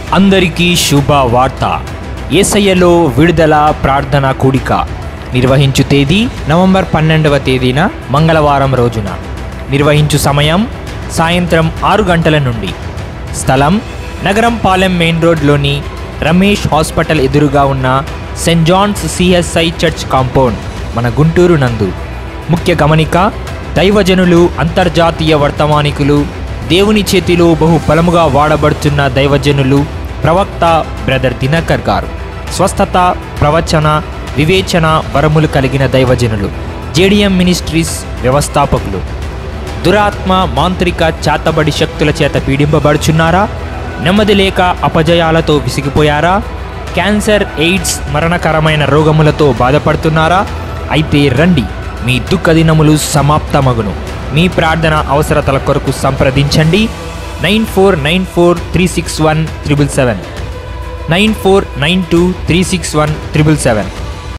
అందరికీ శుభ వార్త ఏసయ్యలో విడుదల ప్రార్థన కూడిక నిర్వహించు తేదీ నవంబర్ పన్నెండవ తేదీన మంగళవారం రోజున నిర్వహించు సమయం సాయంత్రం ఆరు గంటల నుండి స్థలం నగరం పాలెం మెయిన్ రోడ్లోని రమేష్ హాస్పిటల్ ఎదురుగా ఉన్న saint John's C S I church compound మన గుంటూరు నందు ముఖ్య గమనిక దైవజనులు అంతర్జాతీయ వర్తమానికులు దేవుని చేతిలో బహు బలముగా వాడబడుతున్న దైవజనులు ప్రవక్త బ్రదర్ దినకర్ గారు స్వస్థత ప్రవచన వివేచన వరములు కలిగిన దైవజనులు జేడిఎం మినిస్ట్రీస్ వ్యవస్థాపకులు దురాత్మ మాంత్రిక చాతబడి శక్తుల చేత పీడింపబడుచున్నారా నెమ్మది లేక అపజయాలతో విసిగిపోయారా క్యాన్సర్ ఎయిడ్స్ మరణకరమైన రోగములతో బాధపడుతున్నారా అయితే రండి మీ దుఃఖ దినములు సమాప్తమగును మీ ప్రార్థన అవసరతల కొరకు సంప్రదించండి nine four nine four three six one triple seven nine four nine two three six one triple seven